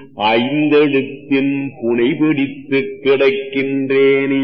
ஐந்தெழுத்தின் புனை பிடித்து கிடக்கின்றேனே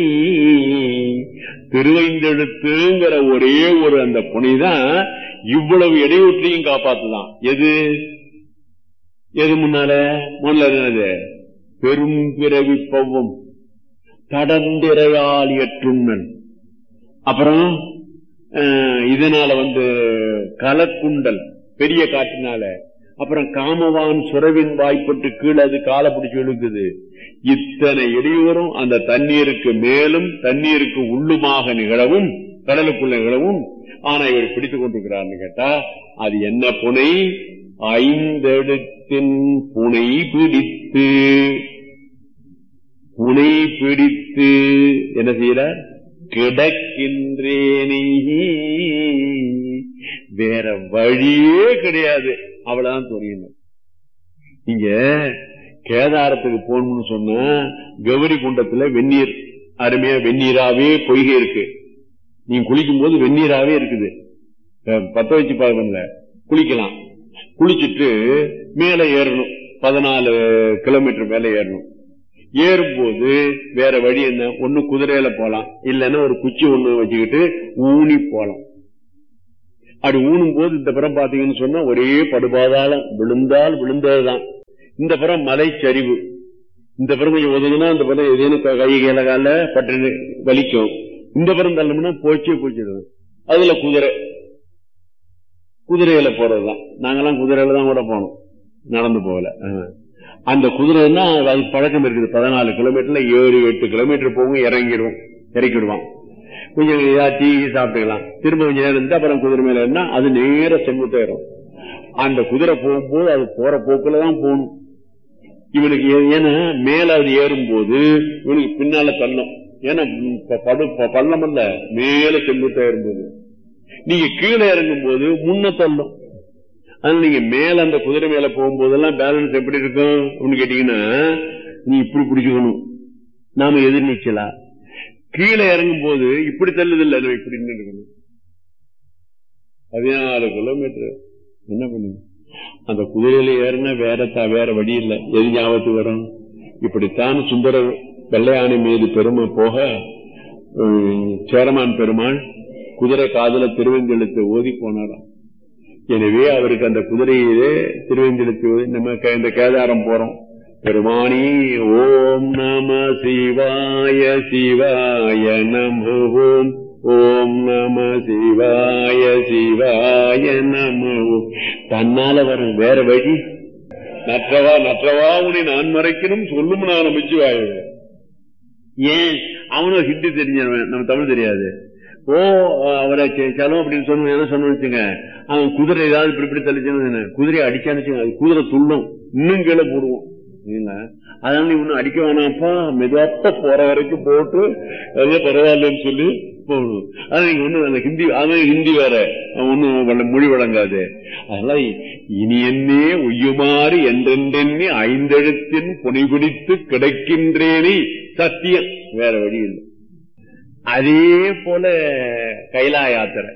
திருவைந்தெழுத்துங்கிற ஒரே ஒரு அந்த புனைதான் இவ்வளவு இடையூற்றையும் காப்பாத்துதான் எது எது முன்னால முன்னால என்னது பெரும் பிறவி பவ்வம் தடந்திரையால் எற்றுண்ணன் அப்புறம் அஹ், இதனால வந்து கலக்குண்டல் பெரிய காற்றினால அப்புறம் காமவான் சுரவின் வாய்ப்பட்டு கீழே அது காலை பிடிச்சு இழுக்குது இத்தனை இடையூறும் அந்த தண்ணீருக்கு மேலும் தண்ணீருக்கு உள்ளுமாக நிகழவும் கடலுக்குள்ள நிகழவும் ஆனா இவர் பிடித்துக் கொண்டிருக்கிறார்னு கேட்டா அது என்ன புனை ஐந்தெழுத்தின் புனை பிடித்து புனை பிடித்து என்ன செய்யறார் கிடக்கின்றேனே வேற வழியே கிடையாது அவ்வளவுதான் துணியணும் இங்க கேதாரத்துக்கு போகணும்னு சொன்னா கௌரி குண்டத்துல வெந்நீர் அருமையா வெந்நீராவே பொய்கை இருக்கு நீங்க குளிக்கும் போது வெந்நீராவே இருக்குது அஹ் பத்த வச்சு பார்க்கல குளிக்கலாம் குளிச்சுட்டு மேல ஏறணும் பதினாலு கிலோமீட்டர் மேல ஏறணும் ஏறும்போது வேற வழி என்ன ஒண்ணு குதிரையில போலாம் இல்லைன்னா ஒரு குச்சி ஒண்ணு வச்சுக்கிட்டு ஊனி போலாம் அப்படி ஊனும் போது இந்த புறம் பாத்தீங்கன்னு சொன்னா ஒரே படுபாதாளம் விழுந்தால் விழுந்ததுதான் இந்த புறம் மலைச்சரிவு இந்த புறம் கொஞ்சம் ஒதுங்கினா இந்த புறம் ஏதேனும் க- கை கையில கால பட்டு வலிக்கும் இந்த புறம் தள்ளணும்னா போச்சே போச்சிடும் அதுல குதிரை குதிரையில போறதுதான் நாங்கெல்லாம் குதிரையில தான் கூட போனோம் நடந்து போகல ஆ. அந்த குதிரைன்னா அது பழக்கம் இருக்குது பதினாலு கிலோமீட்டர்ல ஏழு எட்டு கிலோமீட்டர் போகும் இறங்கிடுவோம் இறக்கிடுவான் கொஞ்சம் ஏதாவது டீ சாப்பிட்டுக்கலாம் திரும்ப கொஞ்சம் நேரம் இருந்து அப்புறம் குதிரை மேல இருந்தா அது நேர செங்குத்தேறும் அந்த குதிரை போகும்போது அது போற போக்குல தான் போகணும் இவனுக்கு ஏ- ஏன்னா மேல அது ஏறும்போது இவனுக்கு பின்னால தள்ளும் ஏன்னா ம், ப- படு ப- பள்ளம் அல்ல மேல செங்குத்தா ஏறும்போது நீங்க கீழே இறங்கும் போது முன்ன தள்ளும் அதனால நீங்க மேல அந்த குதிரை மேல போகும்போதெல்லாம் பேலன்ஸ் எப்படி இருக்கும் அப்படின்னு கேட்டீங்கன்னா நீ இப்படி பிடிச்சுக்கணும் நாம எதிர்நீச்சலா கீழே இறங்கும் போது இப்படி தள்ளுது இல்ல நம்ம இப்படி நின்னு இருக்கணும் பதினாலு கிலோமீட்டர் என்ன பண்ணுங்க அந்த குதிரையில ஏறினா வேற த- வேற வழி இல்லை எது ஞாபகத்துக்கு வரும் இப்படித்தான் சுந்தரர் வெள்ளையானை மீது பெருமை போக உம், சேரமான் பெருமாள் குதிரை காதல திருவெஞ்செழுத்து ஓதி போனாராம் எனவே அவருக்கு அந்த குதிரையிலே திருவெஞ்செழுத்து ஓதி நம்ம க- இந்த கேதாரம் போறோம் பெருமானி ஓம் நம சிவாய சிவாய நம ஓம் ஓம் நம சிவாய சிவாய நம ஓம் தன்னால வரும் வேற வழி நற்றவா நற்றவா உன்னை நான் மறைக்கணும் சொல்லும் நான் அமைச்சுவாய ஏன் அவனும் ஹிந்தி தெரிஞ்சவன் நம்ம தமிழ் தெரியாது ஓ அவரை செலவு அப்படின்னு சொன்ன என்ன சொன்னு வச்சுங்க அவன் குதிரை ஏதாவது இப்படி இப்படி தள்ளிச்சுன்னு குதிரையை அடிச்சான்னு வச்சுங்க அது குதிரை துள்ளும் இன்னும் கீழே போடுவோம் சரிங்களா? அதனால நீ ஒன்னும் அடிக்க வேணாம்ப்பா மெதுவாப்ப போற வரைக்கும் போட்டு அது பரவாயில்லன்னு சொல்லி போகணும் ஆனா நீங்க ஒண்ணு அந்த ஹிந்தி அவன் ஹிந்தி வேற அவன் ஒண்ணும் மொழி வழங்காது அதனால இனி என்னே உய்யுமாறு என்றென்றெண்ணி ஐந்தெழுத்தின் புனைபிடித்து கிடைக்கின்றேனே சத்தியம் வேற வழி இல்லை அதே போல கைலா யாத்திரை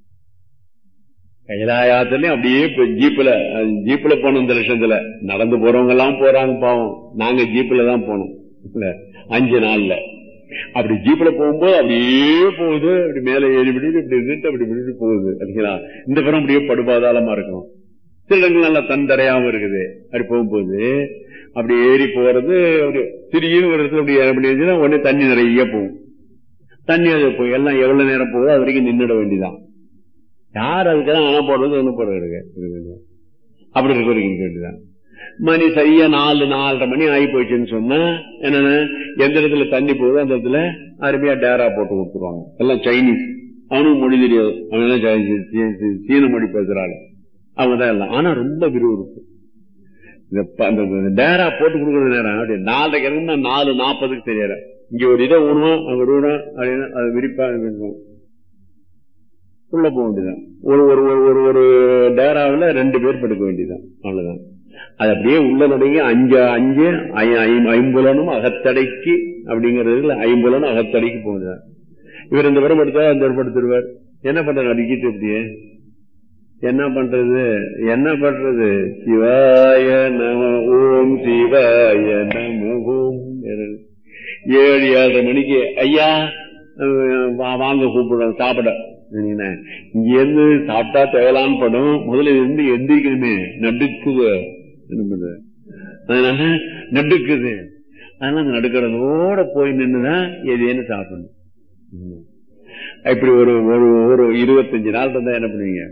கைலா யாத்திரையும் அப்படியே இப்ப ஜீப்ல அஹ், ஜீப்ல போனோம் இந்த லட்சத்துல நடந்து போறவங்க எல்லாம் போறாங்க பாவம் நாங்க ஜீப்ல தான் போனோம் இல்ல அஞ்சு நாள்ல அப்படி ஜீப்ல போகும்போது அப்படியே போகுது அப்படி மேல ஏறி விடுது இப்படி இருந்துட்டு அப்படி விடுட்டு போகுது சரிங்களா இந்த புறம் அப்படியே படுபாதாளமா இருக்கும் சில இடங்கள் நல்லா தந்தரையாம இருக்குது அப்படி போகும்போது அப்படி ஏறி போறது அப்படி திடீர்னு ஒரு இடத்துல அப்படி அப்படி இருந்துச்சுன்னா உடனே தண்ணி நிறைய போகும் தண்ணி அது போய் எல்லாம் எவ்வளவு நேரம் போகுதோ அது வரைக்கும் நின்றுட வேண்டியதான் யார் அதுக்கெல்லாம் அணை போடுறது என்ன போடுறது அப்படி இருக்க வரைக்கும் நிக்க வேண்டியதான் மணி சரியா நாலு நாலரை மணி ஆகி போச்சுன்னு சொன்னா என்னன்னா எந்த இடத்துல தண்ணி போகுதோ அந்த இடத்துல அருமையா டேரா போட்டு கொடுத்துருவாங்க எல்லாம் சைனீஸ் அவனுக்கு மொழி தெரியாது அவன் எல்லாம் சை- சீ- சீ- சீன மொழி பேசுறாள் அவங்க தான் எல்லாம் ஆனா ரொம்ப விறுவிறுப்பு இந்த ப- அந்த இந்த டேரா போட்டு கொடுக்கறது நேரம் அப்படி நாலரைக்கு இறங்குனா நாலு நாற்பதுக்கு தெரியாது இங்க ஒரு இதை ஊனுவோம் அங்க ஒரு ஊனம் அப்படின்னு அது விரிப்பா இருக்கும் உள்ள போக வேண்டியதான் ஒரு ஒரு ஒரு ஒரு ஒரு டேராவில் ரெண்டு பேர் படுக்க வேண்டியதான் அவ்வளவுதான் அது அப்படியே உள்ள நடுங்கி அஞ்சு அஞ்சு ஐ- ஐ- ஐம்புலனும் அகத்தடைக்கு அப்படிங்கறதுல ஐம்புலனும் அகத்தடைக்கு போகுது இவர் இந்த படம் எடுத்தா அந்த படம் எடுத்துருவார் என்ன பண்றாரு அடிக்கிட்டு அப்படியே என்ன பண்றது என்ன பண்றது சிவாய நம ஓம் சிவாய நம ஓம் ஏழு ஏழரை மணிக்கு ஐயா அஹ், வா- வாங்க கூப்பிடுறோம் சாப்பிட சரிங்களா? இங்க இருந்து சாப்பிட்டா தேவலான்னு படும் முதல்ல இருந்து எந்திரிக்கணுமே நடுக்குது என்ன பண்றது? அதனால நடுக்குது அதனால அந்த நடுக்கிறதோட போய் நின்றுதான் எதேன்னு சாப்பிடணும் ம். இப்படி ஒரு ஒரு ஒரு இருபத்தஞ்சு நாள் இருந்தா என்ன பண்ணுவீங்க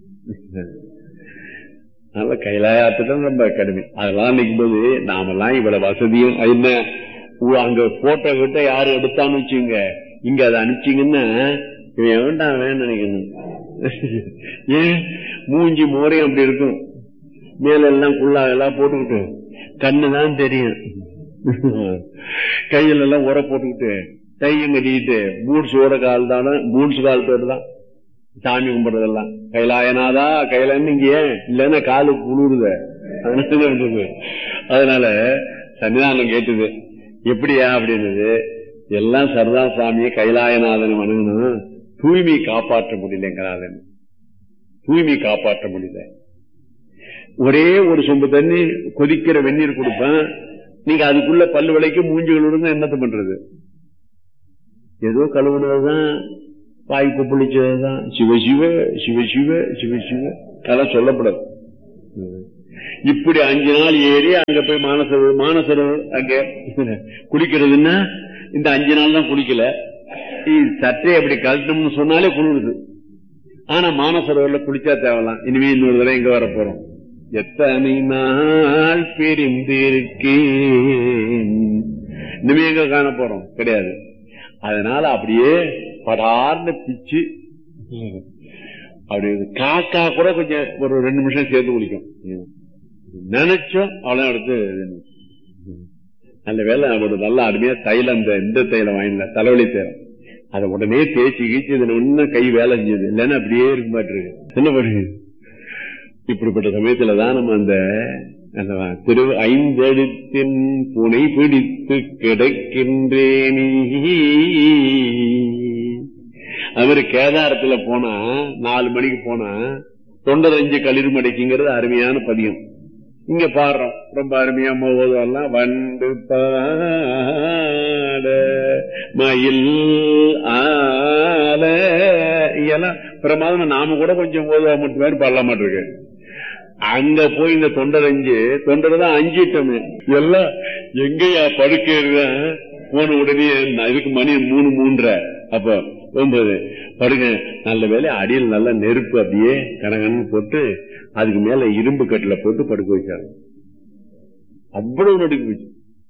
அதனால கைலாயத்துடன் ரொம்ப கடுமை அதெல்லாம் நிற்கும் போது நாமெல்லாம் இவ்வளவு வசதியும் என்ன உ- அங்க போட்டோ கிட்ட யாரு எடுத்தான்னு வச்சுங்க இங்க அதை அனுப்பிச்சீங்கன்னா இவன் வேண்டாம் வேணும் நினைக்கணும் ஏன் மூஞ்சி மோரையும் அப்படி இருக்கும் மேல எல்லாம் குள்ளா எல்லாம் போட்டுக்கிட்டு கண்ணு தான் தெரியும் கையில எல்லாம் உர போட்டுக்கிட்டு கையும் கட்டிக்கிட்டு பூட்ஸ் ஓட கால் தானே பூட்ஸ் கால் பேர் தான் சாமி கும்பிடுறதெல்லாம் கைலாயனாதா கைலாயன்னு இங்க ஏன் இல்லன்னா காலு குளிருத அதனால என்ன பண்றது? அதனால சன்னிதானம் கேட்டது எப்படியா அப்படின்னது எல்லாம் சரதா சாமியை கைலாயநாதன் வணங்கணும் தூய்மை காப்பாற்ற முடியலங்கிறாதன் தூய்மை காப்பாற்ற முடியல ஒரே ஒரு சொம்பு தண்ணி கொதிக்கிற வெந்நீர் கொடுப்பேன் நீங்க அதுக்குள்ள பல்லு விலைக்கு மூஞ்சி கழுவுறது என்னத்த பண்றது ஏதோ கழுவுனதுதான் வாய் குப்பிளிச்சதுதான் சிவ சிவ சிவ சிவ சிவ சிவ அதெல்லாம் சொல்லப்படாது இப்படி அஞ்சு நாள் ஏறி அங்க போய் மானசரோவர் மானசரோவர் அங்க குளிக்கிறதுன்னா இந்த அஞ்சு நாள் தான் குளிக்கல இது சற்றே அப்படி கழட்டணும்னு சொன்னாலே குளிருது ஆனா மானசரோவர்ல குளிச்சா தேவலாம் இனிமே இன்னொரு தடவை எங்க வர போறோம் எத்தனை நாள் பிரிந்திருக்கேன் இனிமே எங்க காண போறோம் கிடையாது அதனால அப்படியே படார்னு பிச்சு அப்படி காக்கா கூட கொஞ்சம் ஒரு ரெண்டு நிமிஷம் சேர்த்து குளிக்கும் நினைச்சோம் அவ்வளவு எடுத்து நல்ல வேலை ஒரு நல்ல அருமையா தைலம் இந்த இந்த தைலம் வாங்கின தலைவலி தைலம் அதை உடனே தேய்ச்சி கீச்சு இதுல இன்னும் கை வேலை செஞ்சது இல்லைன்னா அப்படியே இருக்க மாட்டிருக்கு என்ன பண்ணுது இப்படிப்பட்ட சமயத்துல தான் நம்ம அந்த அந்த திரு ஐந்தெழுத்தின் புனை பிடித்து கிடக்கின்றேனே அவரு கேதாரத்துல போனா நாலு மணிக்கு போனா தொண்டர் அஞ்சு களிர் மடைக்குங்கிறது அருமையான பதியம் இங்க பாடுறோம் ரொம்ப அருமையா போவதெல்லாம் வண்டு பாட மயில் ஆல இதெல்லாம் பிரமாதம் நாம கூட கொஞ்சம் போதுவா மட்டும் மாதிரி பாடலாம் மாட்டிருக்கு அங்க போய் இந்த தொண்டர் அஞ்சு தொண்டர் தான் அஞ்சிட்டோமே எல்லாம் எங்கயா படுக்கிறது போன உடனே நான் இதுக்கு மணி மூணு மூன்றரை அப்ப ஒன்பது படுங்க நல்ல வேலை அடியில் நல்ல நெருப்பு அப்படியே கனகன்னு போட்டு அதுக்கு மேல இரும்பு கட்டில போட்டு படுக்க வச்சாங்க அவ்வளவு நடுக்கு போச்சு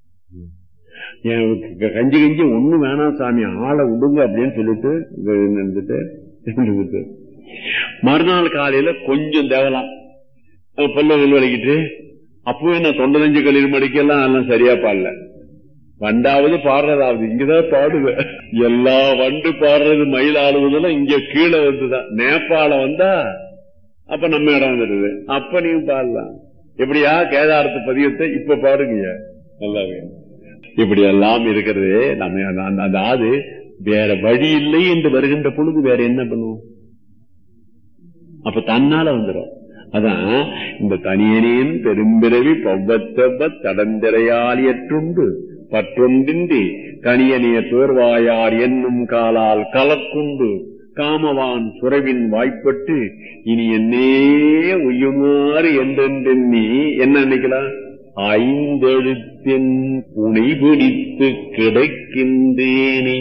எனக்கு கஞ்சி கஞ்சி ஒண்ணு வேணாம் சாமி ஆளை விடுங்க அப்படின்னு சொல்லிட்டு நின்றுட்டு இருந்துட்டு. மறுநாள் காலையில கொஞ்சம் தேவலாம் பல்ல வலிக்கிட்டு அப்பவே நான் தொண்டனஞ்சு கல்லீர் மடிக்கெல்லாம் எல்லாம் சரியா பாடல வண்டாவது பாடுறதாவது இங்கதான் பாடுவேன் எல்லா வண்டு பாடுறது மயில் ஆடுவதெல்லாம் இங்க கீழே வந்துதான் நேபாளம் வந்தா அப்ப நம்ம இடம் வந்துடுது அப்ப நீங்க பாடலாம் எப்படியா கேதாரத்து பதியத்தை இப்ப பாடுங்க நல்லா இருக்கு. இப்படி எல்லாம் இருக்கிறது நம்ம அந்த- அதாவது வேற வழி இல்லை என்று வருகின்ற பொழுது வேற என்ன பண்ணுவோம் அப்ப தன்னால வந்துடும் அதான் இந்த தனியனேன் பெரும்பிறவி பவ்வத்தவ தடந்திரையாலியற்றுண்டு பற்றொன்றின்றி கனியனிய துயர்வாயார் என்னும் காலால் கலக்குண்டு காமவான் சுரவின் வாய்ப்பட்டு இனி என்னே உய்யுமாறு என்றென்றெண்ணி என்ன நினைக்கலாம் ஐந்தெழுத்தின் புனை பிடித்து கிடைக்கின்றேனே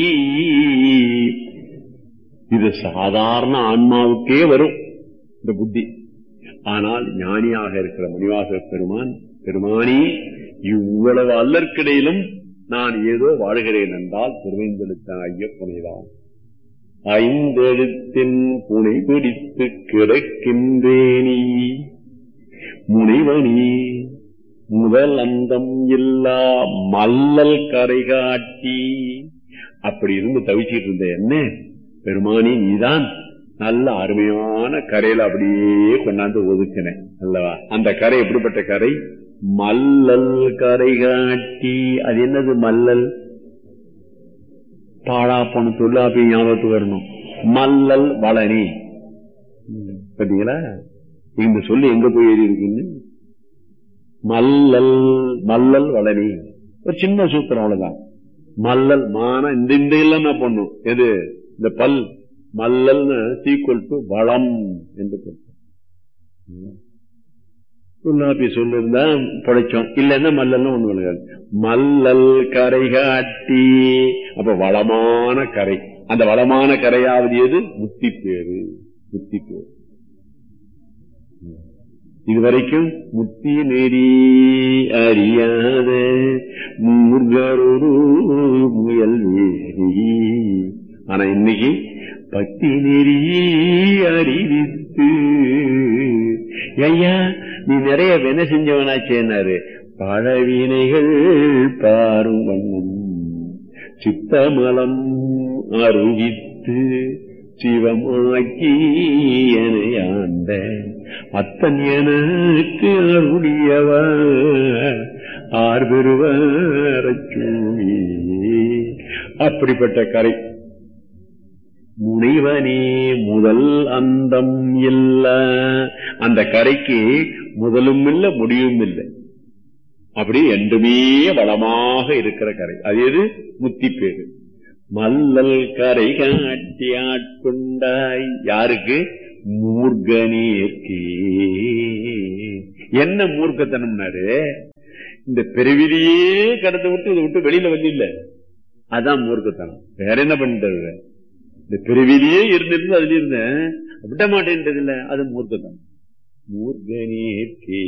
இது சாதாரண ஆன்மாவுக்கே வரும் இந்த புத்தி ஆனால் ஞானியாக இருக்கிற மணிவாச பெருமான் பெருமானி இவ்வளவு அல்லற்கிடையிலும் நான் ஏதோ வாழ்கிறேன் என்றால் திருவைந்தெழுத்த ஐயப்பனைதான் ஐந்தெழுத்தின் புனை பிடித்து கிடக்கின்றேனி முனைவனி முதல் அந்தம் இல்லா மல்லல் கரை காட்டி அப்படி இருந்து தவிச்சிட்டு இருந்த என்ன பெருமானி நீதான் நல்ல அருமையான கரையில அப்படியே கொண்டாந்து ஒதுக்கினேன் அல்லவா அந்த கரை எப்படிப்பட்ட கரை மல்லல் கரை காட்டி அது என்னது மல்லல் பாழா போன தொல்லாப்பி ஞாபகத்துக்கு வரணும் மல்லல் வளனி ம். பாத்தீங்களா இந்த சொல்லு எங்க போய் ஏறி இருக்குன்னு மல்லல் மல்லல் வளரி ஒரு சின்ன சூத்திரம் அவ்வளவுதான் மல்லல் மான இந்த இந்த எல்லாம் நான் பண்ணும் எது இந்த பல் மல்லல்னு சீக்குவல் டு வளம் என்று தொல்லாப்பி சொல்லிருந்தா பிழைச்சோம் இல்லைன்னா மல்லல்னு ஒண்ணு விளங்காது மல்லல் கரை காட்டி அப்ப வளமான கரை அந்த வளமான கரையாவது எது முத்தி பேரு முத்தி பேரு இதுவரைக்கும் முத்தி நெறி அறியாத மூர்கரொரு முயல் வேரி ஆனா இன்னைக்கு பக்தி நெறி அறிவித்து ஐயா நீ நிறைய வென செஞ்சவனாச்சேனாரு பழவினைகள் பாரும் வண்ணம் சித்தமலம் அருவித்து சிவமாக்கி எனையாண்ட அத்தன் எனக்கு அருளியவ ஆர் பெறுவரச்சூழி அப்படிப்பட்ட கரை முனைவனே முதல் அந்தம் இல்ல அந்த கரைக்கு முதலும் இல்லை முடிவும் இல்லை அப்படி என்றுமே வளமாக இருக்கிற கரை அது எது முத்தி பேரு மல்லல் கரை காட்டி ஆட்கொண்டாய் யாருக்கு மூர்கனேற்கு என்ன மூர்க்கத்தனம்னாரு இந்த பெருவிலியே கடந்து விட்டு இதை விட்டு வெளியில வந்து இல்ல அதான் மூர்க்கத்தனம் வேற என்ன பண்ணிட்டு இந்த பிறவிலேயே இருந்திருந்து அதுல இருந்தேன் விட மாட்டேன்றது இல்ல அது மூர்க்கத்தனம் மூர்கனேற்கே